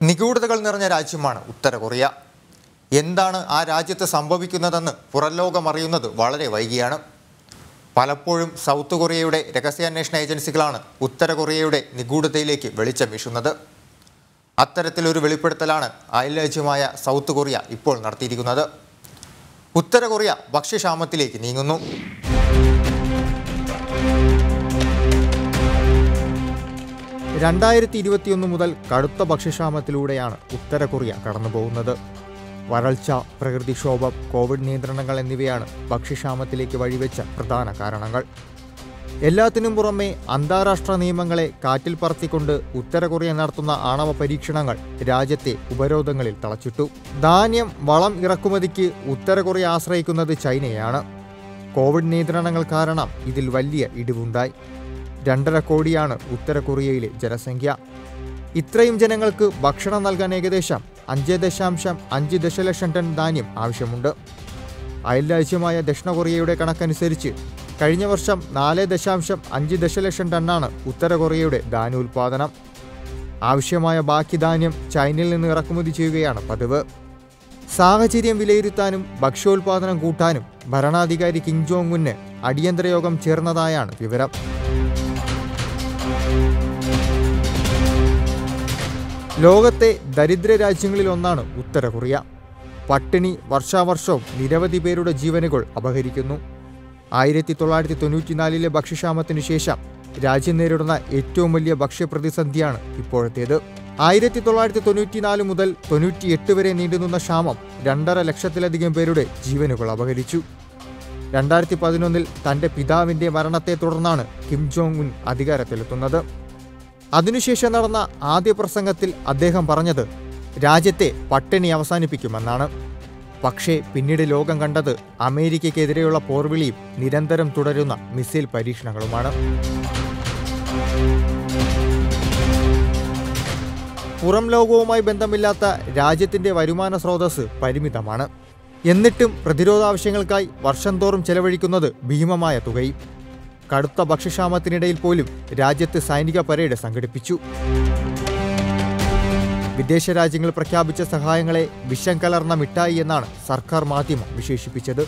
നിഗൂഢതകൾ നിറഞ്ഞ രാജ്യമാണ് ഉത്തര കൊറിയ എന്താണ് ആ രാജ്യത്ത് സംഭവിക്കുന്നതെന്ന് പുറംലോകം അറിയുന്നത് വളരെ വൈകിയാണ് പലപ്പോഴും സൗത്ത് കൊറിയയുടെ രഹസ്യാന്വേഷണ ഏജൻസികളാണ് ഉത്തര കൊറിയയുടെ നിഗൂഢതയിലേക്ക് വെളിച്ചം വീശുന്നത് അത്തരത്തിലൊരു വെളിപ്പെടുത്തലാണ് അയൽരാജ്യമായ സൗത്ത് കൊറിയ ഇപ്പോൾ നടത്തിയിരിക്കുന്നത് ഉത്തര കൊറിയ ഭക്ഷ്യക്ഷാമത്തിലേക്ക് നീങ്ങുന്നു രണ്ടായിരത്തി ഇരുപത്തിയൊന്ന് മുതൽ കടുത്ത ഭക്ഷ്യക്ഷാമത്തിലൂടെയാണ് ഉത്തര കൊറിയ കടന്നുപോകുന്നത് വരൾച്ച പ്രകൃതിക്ഷോഭം കോവിഡ് നിയന്ത്രണങ്ങൾ എന്നിവയാണ് ഭക്ഷ്യക്ഷാമത്തിലേക്ക് വഴിവെച്ച പ്രധാന കാരണങ്ങൾ എല്ലാത്തിനും പുറമെ അന്താരാഷ്ട്ര നിയമങ്ങളെ കാറ്റിൽ പറത്തിക്കൊണ്ട് ഉത്തര കൊറിയ നടത്തുന്ന ആണവ പരീക്ഷണങ്ങൾ രാജ്യത്തെ ഉപരോധങ്ങളിൽ തളച്ചിട്ടു ധാന്യം വളം ഇറക്കുമതിക്ക് ഉത്തര കൊറിയ ആശ്രയിക്കുന്നത് ചൈനയാണ് കോവിഡ് നിയന്ത്രണങ്ങൾ കാരണം ഇതിൽ വലിയ ഇടിവുണ്ടായി രണ്ടര കോടിയാണ് ഉത്തര കൊറിയയിലെ ജനസംഖ്യ ഇത്രയും ജനങ്ങൾക്ക് ഭക്ഷണം നൽകാൻ ഏകദേശം അഞ്ച് ദശാംശം അഞ്ച് ദശലക്ഷം ടൺ ധാന്യം ആവശ്യമുണ്ട് അയൽരാജ്യമായ ദക്ഷിണ കൊറിയയുടെ കണക്കനുസരിച്ച് കഴിഞ്ഞ വർഷം നാല് ദശാംശം അഞ്ച് ദശലക്ഷം ടണ്ണാണ് ഉത്തര കൊറിയയുടെ ധാന്യോൽപാദനം ആവശ്യമായ ബാക്കി ധാന്യം ചൈനയിൽ നിന്ന് ഇറക്കുമതി ചെയ്യുകയാണ് പതിവ് സാഹചര്യം വിലയിരുത്താനും ഭക്ഷ്യോൽപാദനം കൂട്ടാനും ഭരണാധികാരി കിം ജോങ് ഉന്ന് അടിയന്തര യോഗം ചേർന്നതായാണ് വിവരം ലോകത്തെ ദരിദ്ര രാജ്യങ്ങളിൽ ഒന്നാണ് ഉത്തര കൊറിയ പട്ടിണി വർഷാവർഷവും നിരവധി പേരുടെ ജീവനുകൾ അപഹരിക്കുന്നു ആയിരത്തി തൊള്ളായിരത്തി തൊണ്ണൂറ്റിനാലിലെ ഭക്ഷ്യക്ഷാമത്തിനു ശേഷം രാജ്യം നേരിടുന്ന ഏറ്റവും വലിയ ഭക്ഷ്യപ്രതിസന്ധിയാണ് ഇപ്പോഴത്തേത് ആയിരത്തി തൊള്ളായിരത്തി തൊണ്ണൂറ്റിനാല് മുതൽ തൊണ്ണൂറ്റിയെട്ട് വരെ നീണ്ടുനിന്ന ക്ഷാമം രണ്ടര ലക്ഷത്തിലധികം പേരുടെ ജീവനുകൾ അപഹരിച്ചു രണ്ടായിരത്തി പതിനൊന്നിൽ തന്റെ പിതാവിന്റെ മരണത്തെ തുടർന്നാണ് കിം ജോങ് ഉൻ അധികാരത്തിലെത്തുന്നത് അതിനുശേഷം നടന്ന ആദ്യ പ്രസംഗത്തിൽ അദ്ദേഹം പറഞ്ഞത് രാജ്യത്തെ പട്ടിണി അവസാനിപ്പിക്കുമെന്നാണ് പക്ഷേ പിന്നീട് ലോകം കണ്ടത് അമേരിക്കയ്ക്കെതിരെയുള്ള പോർവിളിയും നിരന്തരം തുടരുന്ന മിസൈൽ പരീക്ഷണങ്ങളുമാണ് പുറം ലോകവുമായി ബന്ധമില്ലാത്ത രാജ്യത്തിന്റെ വരുമാന സ്രോതസ് പരിമിതമാണ് എന്നിട്ടും പ്രതിരോധാവശ്യങ്ങൾക്കായി വർഷം തോറും ചെലവഴിക്കുന്നത് ഭീമമായ തുകയും കടുത്ത ഭക്ഷ്യക്ഷാമത്തിനിടയിൽ പോലും രാജ്യത്ത് സൈനിക പരേഡ് സംഘടിപ്പിച്ചു വിദേശ രാജ്യങ്ങൾ പ്രഖ്യാപിച്ച സഹായങ്ങളെ വിഷം കലർന്ന മിഠായി എന്നാണ് സർക്കാർ മാധ്യമം വിശേഷിപ്പിച്ചത്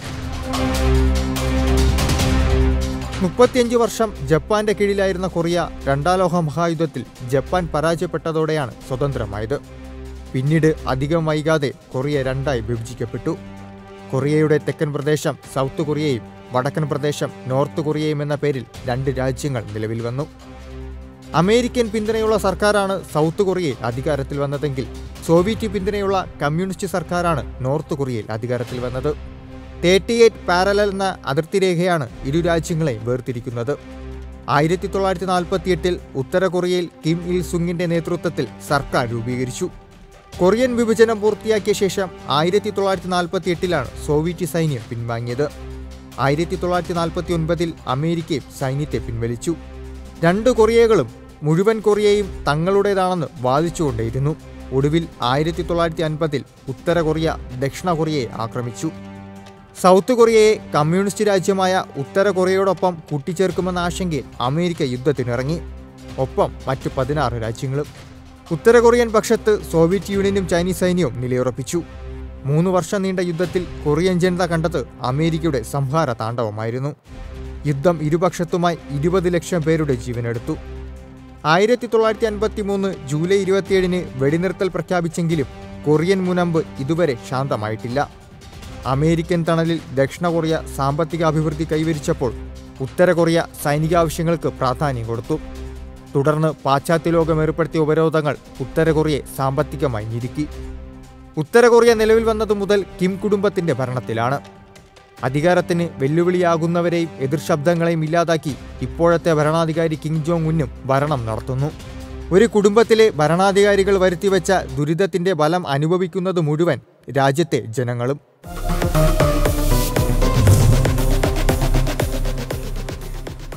മുപ്പത്തിയഞ്ച് വർഷം ജപ്പാന്റെ കീഴിലായിരുന്ന കൊറിയ രണ്ടാം ലോക മഹായുദ്ധത്തിൽ ജപ്പാൻ പരാജയപ്പെട്ടതോടെയാണ് സ്വതന്ത്രമായത് പിന്നീട് അധികം വൈകാതെ കൊറിയ രണ്ടായി വിഭജിക്കപ്പെട്ടു കൊറിയയുടെ തെക്കൻ പ്രദേശം സൗത്ത് കൊറിയയും വടക്കൻ പ്രദേശം നോർത്ത് കൊറിയയും എന്ന പേരിൽ രണ്ട് രാജ്യങ്ങൾ നിലവിൽ വന്നു അമേരിക്കൻ പിന്തുണയുള്ള സർക്കാരാണ് സൗത്ത് കൊറിയയിൽ അധികാരത്തിൽ വന്നതെങ്കിൽ സോവിയറ്റ് പിന്തുണയുള്ള കമ്മ്യൂണിസ്റ്റ് സർക്കാരാണ് നോർത്ത് കൊറിയയിൽ അധികാരത്തിൽ വന്നത് തേർട്ടി എയ്റ്റ് പാരലൽ എന്ന അതിർത്തി രേഖയാണ് ഇരു രാജ്യങ്ങളെയും വേർതിരിക്കുന്നത് ആയിരത്തി തൊള്ളായിരത്തി നാൽപ്പത്തിയെട്ടിൽ ഉത്തര കൊറിയയിൽ കിം ഇൽ സുങ്ങിന്റെ നേതൃത്വത്തിൽ സർക്കാർ രൂപീകരിച്ചു കൊറിയൻ വിഭജനം പൂർത്തിയാക്കിയ ശേഷം ആയിരത്തി തൊള്ളായിരത്തി നാൽപ്പത്തി എട്ടിലാണ് സോവിയറ്റ് സൈന്യം പിൻവാങ്ങിയത് ആയിരത്തി തൊള്ളായിരത്തി നാൽപ്പത്തി ഒൻപതിൽ അമേരിക്കയും സൈന്യത്തെ പിൻവലിച്ചു രണ്ട് കൊറിയകളും മുഴുവൻ കൊറിയയും തങ്ങളുടേതാണെന്ന് വാദിച്ചുകൊണ്ടേയിരുന്നു ഒടുവിൽ ആയിരത്തി തൊള്ളായിരത്തി അൻപതിൽ ഉത്തര കൊറിയ ദക്ഷിണ കൊറിയയെ ആക്രമിച്ചു സൗത്ത് കൊറിയയെ കമ്മ്യൂണിസ്റ്റ് രാജ്യമായ ഉത്തര കൊറിയയോടൊപ്പം കൂട്ടിച്ചേർക്കുമെന്ന ആശങ്കയിൽ അമേരിക്ക യുദ്ധത്തിനിറങ്ങി ഒപ്പം മറ്റു പതിനാറ് രാജ്യങ്ങളും ഉത്തര കൊറിയൻ പക്ഷത്ത് സോവിയറ്റ് യൂണിയനും ചൈനീസ് സൈന്യവും നിലയുറപ്പിച്ചു മൂന്ന് വർഷം നീണ്ട യുദ്ധത്തിൽ കൊറിയൻ ജനത കണ്ടത് അമേരിക്കയുടെ സംഹാര താണ്ഡവമായിരുന്നു യുദ്ധം ഇരുപക്ഷത്തുമായി ഇരുപത് ലക്ഷം പേരുടെ ജീവനെടുത്തു ആയിരത്തി തൊള്ളായിരത്തി അൻപത്തി മൂന്ന് ജൂലൈ ഇരുപത്തിയേഴിന് വെടിനിർത്തൽ പ്രഖ്യാപിച്ചെങ്കിലും കൊറിയൻ മുനമ്പ് ഇതുവരെ ശാന്തമായിട്ടില്ല അമേരിക്കൻ തണലിൽ ദക്ഷിണ കൊറിയ സാമ്പത്തിക അഭിവൃദ്ധി കൈവരിച്ചപ്പോൾ ഉത്തര കൊറിയ സൈനികാവശ്യങ്ങൾക്ക് പ്രാധാന്യം കൊടുത്തു തുടർന്ന് പാശ്ചാത്യ ലോകം ഏർപ്പെടുത്തിയ ഉപരോധങ്ങൾ ഉത്തര കൊറിയയെ സാമ്പത്തികമായി ഞെരുക്കി ഉത്തര കൊറിയ നിലവിൽ വന്നതു മുതൽ കിം കുടുംബത്തിന്റെ ഭരണത്തിലാണ് അധികാരത്തിന് വെല്ലുവിളിയാകുന്നവരെയും എതിർശബ്ദങ്ങളെയും ഇല്ലാതാക്കി ഇപ്പോഴത്തെ ഭരണാധികാരി കിം ജോങ് ഉന്നും ഭരണം നടത്തുന്നു ഒരു കുടുംബത്തിലെ ഭരണാധികാരികൾ വരുത്തിവെച്ച ദുരിതത്തിന്റെ ബലം അനുഭവിക്കുന്നത് മുഴുവൻ രാജ്യത്തെ ജനങ്ങളും